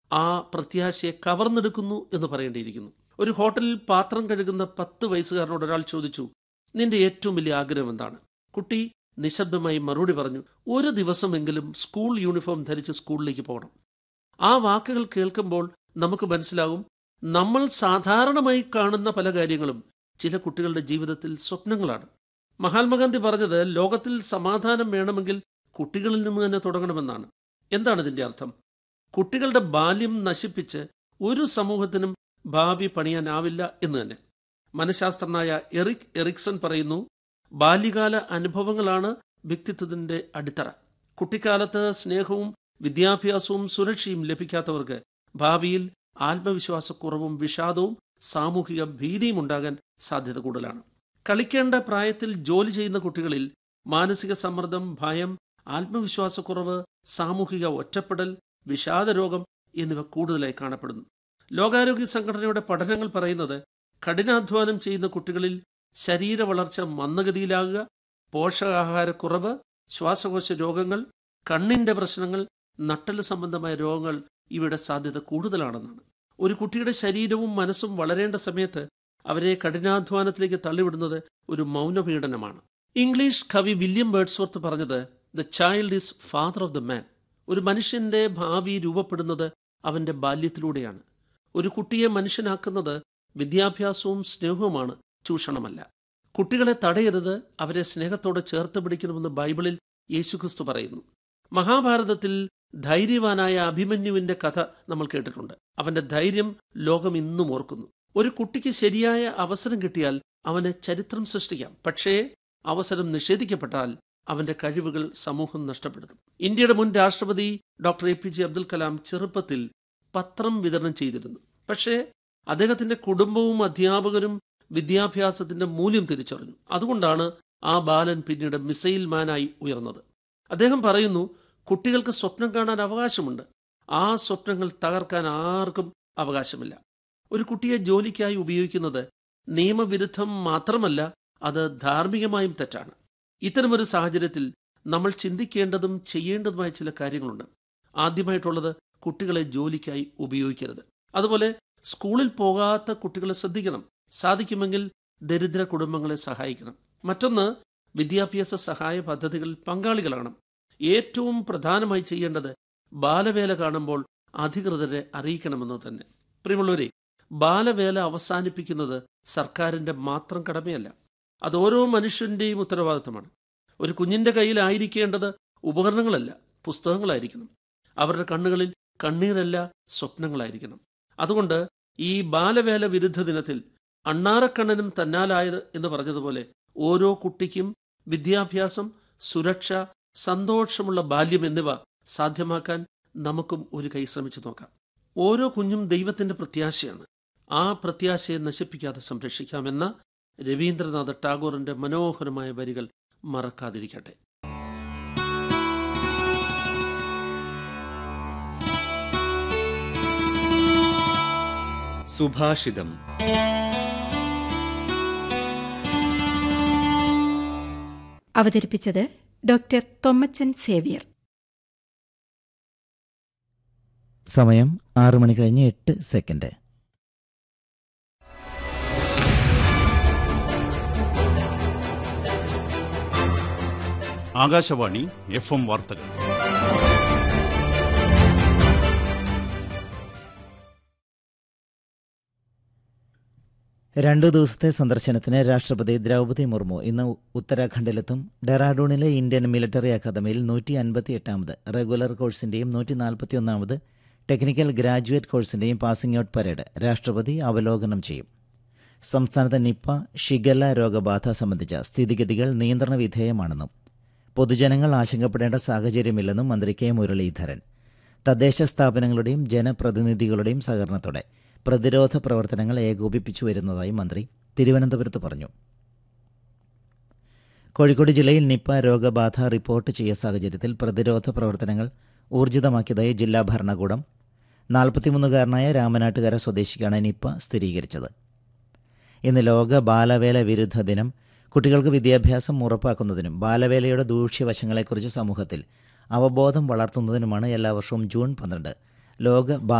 ആ പ്രത്യാശയെ കവർന്നെടുക്കുന്നു എന്ന് പറയേണ്ടിയിരിക്കുന്നു ഒരു ഹോട്ടലിൽ പാത്രം കഴുകുന്ന പത്ത് വയസ്സുകാരനോട് ഒരാൾ ചോദിച്ചു നിന്റെ ഏറ്റവും വലിയ ആഗ്രഹം എന്താണ് കുട്ടി നിശബ്ദമായി മറുപടി പറഞ്ഞു ഒരു ദിവസമെങ്കിലും സ്കൂൾ യൂണിഫോം ധരിച്ച് സ്കൂളിലേക്ക് പോകണം ആ വാക്കുകൾ കേൾക്കുമ്പോൾ നമുക്ക് മനസ്സിലാവും നമ്മൾ സാധാരണമായി കാണുന്ന പല കാര്യങ്ങളും ചില കുട്ടികളുടെ ജീവിതത്തിൽ സ്വപ്നങ്ങളാണ് മഹാത്മാഗാന്ധി പറഞ്ഞത് ലോകത്തിൽ സമാധാനം വേണമെങ്കിൽ കുട്ടികളിൽ നിന്ന് തന്നെ തുടങ്ങണമെന്നാണ് എന്താണ് ഇതിന്റെ അർത്ഥം കുട്ടികളുടെ ബാല്യം നശിപ്പിച്ച് ഒരു സമൂഹത്തിനും ഭാവി പണിയാനാവില്ല എന്ന് തന്നെ മനഃശാസ്ത്രജ്ഞനായ എറിക് എറിക്സൺ പറയുന്നു ബാല്യകാല അനുഭവങ്ങളാണ് വ്യക്തിത്വത്തിന്റെ അടിത്തറ കുട്ടിക്കാലത്ത് സ്നേഹവും വിദ്യാഭ്യാസവും സുരക്ഷയും ലഭിക്കാത്തവർക്ക് ഭാവിയിൽ ആത്മവിശ്വാസക്കുറവും വിഷാദവും സാമൂഹിക ഭീതിയും ഉണ്ടാകാൻ സാധ്യത കൂടുതലാണ് കളിക്കേണ്ട പ്രായത്തിൽ ജോലി ചെയ്യുന്ന കുട്ടികളിൽ മാനസിക സമ്മർദ്ദം ഭയം ആത്മവിശ്വാസക്കുറവ് സാമൂഹിക ഒറ്റപ്പെടൽ വിഷാദരോഗം എന്നിവ കൂടുതലായി കാണപ്പെടുന്നു ലോകാരോഗ്യ സംഘടനയുടെ പഠനങ്ങൾ പറയുന്നത് കഠിനാധ്വാനം ചെയ്യുന്ന കുട്ടികളിൽ ശരീര വളർച്ച മന്ദഗതിയിലാകുക പോഷകാഹാരക്കുറവ് ശ്വാസകോശ രോഗങ്ങൾ കണ്ണിന്റെ പ്രശ്നങ്ങൾ നട്ടല് സംബന്ധമായ രോഗങ്ങൾ ഇവയുടെ സാധ്യത കൂടുതലാണെന്നാണ് ഒരു കുട്ടിയുടെ ശരീരവും മനസ്സും വളരേണ്ട സമയത്ത് അവരെ കഠിനാധ്വാനത്തിലേക്ക് തള്ളിവിടുന്നത് ഒരു മൗനപീഡനമാണ് ഇംഗ്ലീഷ് കവി വില്യം ബേർഡ്സ്വർത്ത് പറഞ്ഞത് the child is father of the man ഒരു മനുഷ്യന്റെ ഭാവി രൂപപ്പെടുന്നത് അവന്റെ ബാല്യത്തിലൂടെയാണ് ഒരു കുട്ടിയെ മനുഷ്യനാക്കുന്നത് വിദ്യാഭ്യാസവും സ്നേഹവുമാണ് ചൂഷണമല്ല കുട്ടികളെ തടയരുത് അവരെ സ്നേഹത്തോടെ ചേർത്ത് പിടിക്കണമെന്ന് ബൈബിളിൽ യേശുക്രിസ്തു പറയുന്നു മഹാഭാരതത്തിൽ ധൈര്യവാനായ അഭിമന്യുവിന്റെ കഥ നമ്മൾ കേട്ടിട്ടുണ്ട് അവന്റെ ധൈര്യം ലോകം ഇന്നും ഓർക്കുന്നു ഒരു കുട്ടിക്ക് ശരിയായ അവസരം കിട്ടിയാൽ അവന് ചരിത്രം സൃഷ്ടിക്കാം പക്ഷേ അവസരം നിഷേധിക്കപ്പെട്ടാൽ അവന്റെ കഴിവുകൾ സമൂഹം നഷ്ടപ്പെടുത്തും ഇന്ത്യയുടെ മുൻ രാഷ്ട്രപതി doctor A P J Abdul Kalam ചെറുപ്പത്തിൽ പത്രം വിതരണം ചെയ്തിരുന്നു പക്ഷേ അദ്ദേഹത്തിന്റെ കുടുംബവും അധ്യാപകരും വിദ്യാഭ്യാസത്തിന്റെ മൂല്യം തിരിച്ചറിഞ്ഞു അതുകൊണ്ടാണ് ആ ബാലൻ പിന്നീട് മിസൈൽ മാനായി ഉയർന്നത് അദ്ദേഹം പറയുന്നു കുട്ടികൾക്ക് സ്വപ്നം കാണാൻ അവകാശമുണ്ട് ആ സ്വപ്നങ്ങൾ തകർക്കാൻ ആർക്കും അവകാശമില്ല ഒരു കുട്ടിയെ ജോലിക്കായി ഉപയോഗിക്കുന്നത് നിയമവിരുദ്ധം മാത്രമല്ല അത് ധാർമ്മികമായും തെറ്റാണ് ഇത്തരമൊരു സാഹചര്യത്തിൽ നമ്മൾ ചിന്തിക്കേണ്ടതും ചെയ്യേണ്ടതുമായ ചില കാര്യങ്ങളുണ്ട് ആദ്യമായിട്ടുള്ളത് കുട്ടികളെ ജോലിക്കായി ഉപയോഗിക്കരുത് അതുപോലെ സ്കൂളിൽ പോകാത്ത കുട്ടികളെ ശ്രദ്ധിക്കണം സാധിക്കുമെങ്കിൽ ദരിദ്ര കുടുംബങ്ങളെ സഹായിക്കണം മറ്റൊന്ന് വിദ്യാഭ്യാസ സഹായ പദ്ധതികളിൽ പങ്കാളികളാണ് ഏറ്റവും പ്രധാനമായി ചെയ്യേണ്ടത് ബാലവേല കാണുമ്പോൾ അധികൃതരെ അറിയിക്കണമെന്ന് തന്നെ പ്രിയമുള്ളവരെ ബാലവേല അവസാനിപ്പിക്കുന്നത് സർക്കാരിന്റെ മാത്രം കടമയല്ല അത് ഓരോ മനുഷ്യന്റെയും ഉത്തരവാദിത്തമാണ് ഒരു കുഞ്ഞിന്റെ കയ്യിലായിരിക്കേണ്ടത് ഉപകരണങ്ങളല്ല പുസ്തകങ്ങളായിരിക്കണം അവരുടെ കണ്ണുകളിൽ കണ്ണീരല്ല സ്വപ്നങ്ങളായിരിക്കണം അതുകൊണ്ട് ഈ ബാലവേല വിരുദ്ധ ദിനത്തിൽ അണ്ണാറക്കണ്ണനും തന്നാലായത് എന്ന് പറഞ്ഞതുപോലെ ഓരോ കുട്ടിക്കും വിദ്യാഭ്യാസം സുരക്ഷ സന്തോഷമുള്ള ബാല്യം എന്നിവ സാധ്യമാക്കാൻ നമുക്കും ഒരു കൈ ശ്രമിച്ചു നോക്കാം ഓരോ കുഞ്ഞും ദൈവത്തിന്റെ പ്രത്യാശയാണ് ആ പ്രത്യാശയെ നശിപ്പിക്കാതെ സംരക്ഷിക്കാമെന്ന രവീന്ദ്രനാഥ ടാഗോറിന്റെ മനോഹരമായ വരികൾ മറക്കാതിരിക്കട്ടെ സുഭാഷിതം അവതരിപ്പിച്ചത് ഡോക്ടർ തൊമ്മച്ചൻ സേവ്യർ സമയം ആറു മണി കഴിഞ്ഞ് എട്ട് സെക്കൻഡ് ആകാശവാണി എഫ് എം വാർത്തകൾ രണ്ടു ദിവസത്തെ സന്ദർശനത്തിന് രാഷ്ട്രപതി ദ്രൗപദി മുർമു ഇന്ന് ഉത്തരാഖണ്ഡിലെത്തും ഡെറാഡൂണിലെ ഇന്ത്യൻ മിലിറ്ററി അക്കാദമിയിൽ നൂറ്റി അൻപത്തി എട്ടാമത് റെഗുലർ കോഴ്സിന്റെയും നൂറ്റി നാൽപ്പത്തിയൊന്നാമത് ടെക്നിക്കൽ ഗ്രാജുവേറ്റ് കോഴ്സിന്റെയും പാസിംഗ് ഔട്ട് പരേഡ് രാഷ്ട്രപതി അവലോകനം ചെയ്യും സംസ്ഥാനത്ത് നിപ്പ ഷിഗല്ല രോഗബാധ സംബന്ധിച്ച സ്ഥിതിഗതികൾ നിയന്ത്രണ വിധേയമാണെന്നും പൊതുജനങ്ങൾ ആശങ്കപ്പെടേണ്ട സാഹചര്യമില്ലെന്നും മന്ത്രി കെ മുരളീധരൻ തദ്ദേശ സ്ഥാപനങ്ങളുടെയും ജനപ്രതിനിധികളുടെയും സഹകരണത്തോടെ പ്രതിരോധ പ്രവർത്തനങ്ങൾ ഏകോപിപ്പിച്ചു വരുന്നതായി മന്ത്രി തിരുവനന്തപുരത്ത് പറഞ്ഞു കോഴിക്കോട് ജില്ലയിൽ നിപ്പ രോഗബാധ റിപ്പോർട്ട് ചെയ്ത സാഹചര്യത്തിൽ പ്രതിരോധ പ്രവർത്തനങ്ങൾ ഊർജിതമാക്കിയതായി ജില്ലാ ഭരണകൂടം നാൽപ്പത്തിമൂന്നുകാരനായ രാമനാട്ടുകര സ്വദേശിക്കാണ് നിപ്പ സ്ഥിരീകരിച്ചത് ഇന്ന് ലോക ബാലവേല വിരുദ്ധ ദിനം കുട്ടികൾക്ക് വിദ്യാഭ്യാസം ഉറപ്പാക്കുന്നതിനും ബാലവേലയുടെ ദൂഷ്യവശങ്ങളെക്കുറിച്ച് സമൂഹത്തിൽ അവബോധം വളർത്തുന്നതിനുമാണ് എല്ലാ വർഷവും ജൂൺ പന്ത്രണ്ട് ലോക